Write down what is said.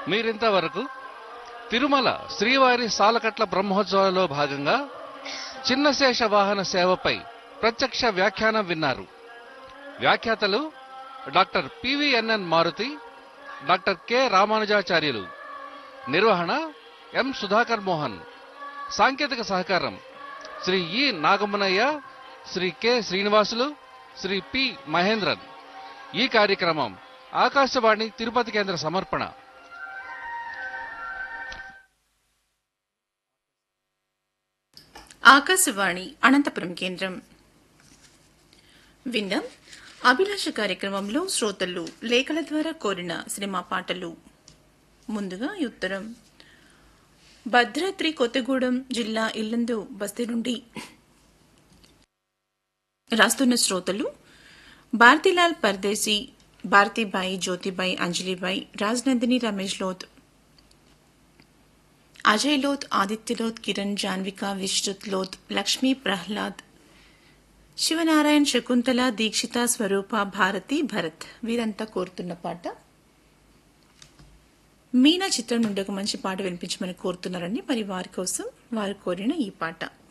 మీరింతవరకు తిరుమల శ్రీవారి సాలకట్ల బ్రహ్మోత్సవాలలో భాగంగా చిన్నశేష వాహన సేవపై ప్రత్యక్ష వ్యాఖ్యానం విన్నారు వ్యాఖ్యాతలు doctor PVNN Maruthi doctor K Ramanujacharyulu నిర్వహణ ఎం సుధాకర్ మోహన్ సాంకేతిక సహకారం Shri E Nagammanayya Shri K Srinivasulu Shri P Mahendran ఈ కార్యక్రమం ఆకాశవాణి తిరుపతి కేంద్ర సమర్పణ ఆకాశవాణి అనంతపురం కేంద్రం విందాం అభిలాష కార్యక్రమంలో శ్రోతలు లేఖల ద్వారా కోరిన సినిమా పాటలు ముందుగా ఈ ఉత్తరం భద్రాద్రి కొత్తగూడెం జిల్లా ఇల్లందు బస్తీ నుండి రాస్తున్న శ్రోతలు భారతీలాల్ పర్దేశీ భారతీబాయి జ్యోతిబాయి అంజలిబాయి రాజ్నందిని రమేష్ లోత్ అజయ్ లోత్ ఆదిత్య లోత్ కిరణ్ జాన్విక విశ్రుత్ లోత్ లక్ష్మీ ప్రహ్లాద్ శివనారాయణ్ శకుంతల దీక్షిత స్వరూప భారతి భరత్ వీరంతా కోరుతున్న పాట మీనా చిత్రం నుండి ఒక మంచి పాట వినిపించమని కోరుతున్నారని మరి వారి కోసం వారు కోరిన ఈ పాట